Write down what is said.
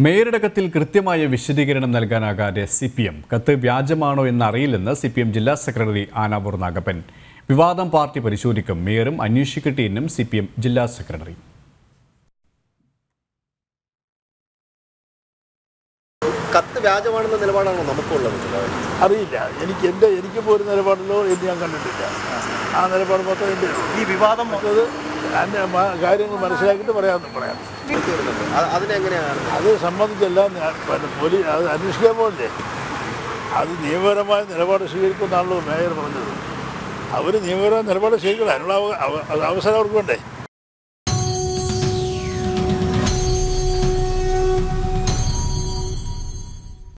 മേയറുടെ കത്തിൽ കൃത്യമായ വിശദീകരണം നൽകാനാകാതെ സി പി എം കത്ത് വ്യാജമാണോ എന്നറിയില്ലെന്ന് സി പി എം ജില്ലാ സെക്രട്ടറി ആനാവൂർ നാഗപ്പൻ വിവാദം പാർട്ടി പരിശോധിക്കും മേയറും അന്വേഷിക്കട്ടെ എന്നും സി പി എം ജില്ലാ സെക്രട്ടറി കത്ത് വ്യാജമാണെന്ന നിലപാടാണോ നമുക്കുള്ളത് അറിയില്ല എനിക്ക് എൻ്റെ എനിക്കിപ്പോൾ ഒരു നിലപാടിലോ എന്ന് ഞാൻ കണ്ടിട്ടില്ല ആ നിലപാട് മൊത്തം എൻ്റെ ഈ വിവാദം അത് എൻ്റെ മ- കാര്യങ്ങൾ മനസ്സിലാക്കിയിട്ട് പറയാമെന്ന് പറയാം അത് അതിനെങ്ങനെയാണ് അത് സംബന്ധിച്ചെല്ലാം ഞാൻ പിന്നെ പോലീസ് അത് അന്വേഷിക്കാൻ പോകില്ലേ അത് നിയമപരമായ നിലപാട് സ്വീകരിക്കുമെന്നാണല്ലോ മേയർ പറഞ്ഞത് അവർ നിയമപരമായ നിലപാട് സ്വീകരിക്കണം അതിനുള്ള അവ- അവ- അവസരം അവർക്ക് വേണ്ടേ